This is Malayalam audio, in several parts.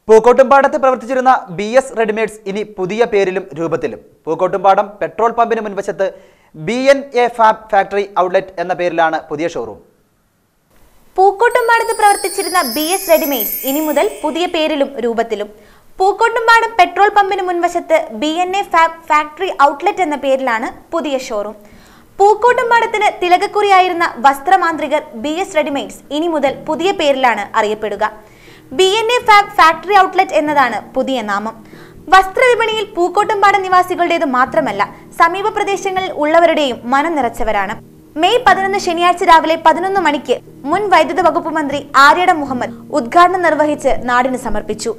പൂക്കോട്ടുംപാടത്ത് പ്രവർത്തിച്ചിരുന്ന ബി എസ് റെഡിമെയ്ഡ്സ് ഇനി പുതിയ പേരിലും രൂപത്തിലും പൂക്കോട്ടുംപാടം പെട്രോൾ പമ്പിന് മുൻവശത്ത് B N A fab factory outlet എന്ന പേരിലാണ് പുതിയ ഷോറൂം പൂക്കോട്ടുംപാടത്ത് പ്രവർത്തിച്ചിരുന്ന ബി എസ് റെഡിമെയ്ഡ്സ് ഇനി മുതൽ പുതിയ പേരിലും രൂപത്തിലും പൂക്കോട്ടുംപാടം പെട്രോൾ പമ്പിന് മുൻവശത്ത് B N A fab factory outlet എന്ന പേരിലാണ് പുതിയ ഷോറൂം പൂക്കോട്ടുംപാടത്തിന് തിലകക്കുറിയായിരുന്ന വസ്ത്രമാന്ത്രികർ ബി എസ് റെഡിമെയ്ഡ്സ് ഇനി മുതൽ പുതിയ പേരിലാണ് അറിയപ്പെടുക B N A fab factory outlet എന്നതാണ് പുതിയ നാമം വസ്ത്രവിപണിയിൽ പൂക്കോട്ടുംപാടം നിവാസികളുടേത് മാത്രമല്ല സമീപ പ്രദേശങ്ങളിൽ ഉള്ളവരുടെയും മനം നിറച്ചവരാണ് മെയ് പതിനൊന്ന് ശനിയാഴ്ച രാവിലെ പതിനൊന്ന് മണിക്ക് മുൻ വൈദ്യുത വകുപ്പ് മന്ത്രി ആര്യട മുഹമ്മദ് ഉദ്ഘാടനം നിർവഹിച്ച് നാടിന് സമർപ്പിച്ചു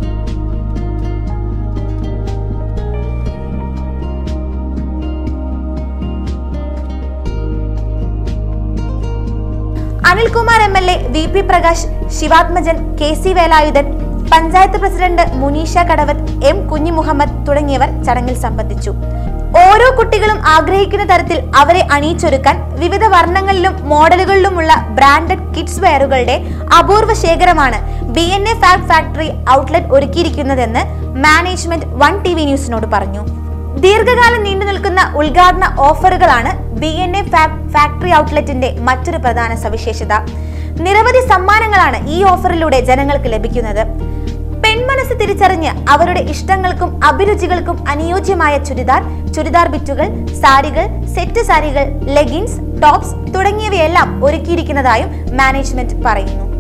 Anilkumar M L A V P Prakash Shivathmajan K C Velayudhan panchayat president Muneesha Kadavath M Kunhimuhammed തുടങ്ങിയവർ ചടങ്ങിൽ സംബന്ധിച്ചു ഓരോ കുട്ടികളും ആഗ്രഹിക്കുന്ന തരത്തിൽ അവരെ അണിയിച്ചൊരുക്കാൻ വിവിധ വർണ്ണങ്ങളിലും മോഡലുകളിലുമുള്ള ബ്രാൻഡഡ് കിഡ്സ് വെയറുകളുടെ അപൂർവ ശേഖരമാണ് B N A fab factory outlet ഒരുക്കിയിരിക്കുന്നതെന്ന് മാനേജ്മെന്റ് വൺ ടി വി ന്യൂസിനോട് പറഞ്ഞു ദീർഘകാലം നീണ്ടു നിൽക്കുന്ന ഉദ്ഘാടന ഓഫറുകളാണ് B N A fab factory ഔട്ട്ലെറ്റിന്റെ മറ്റൊരു പ്രധാന സവിശേഷത നിരവധി സമ്മാനങ്ങളാണ് ഈ ഓഫറിലൂടെ ജനങ്ങൾക്ക് ലഭിക്കുന്നത് പെൺമനസ് തിരിച്ചറിഞ്ഞ് അവരുടെ ഇഷ്ടങ്ങൾക്കും അഭിരുചികൾക്കും അനുയോജ്യമായ ചുരിദാർ ചുരിദാർ ബിറ്റുകൾ സാരികൾ സെറ്റ് സാരികൾ ലെഗിൻസ് ടോപ്സ് തുടങ്ങിയവയെല്ലാം ഒരുക്കിയിരിക്കുന്നതായും മാനേജ്മെന്റ് പറയുന്നു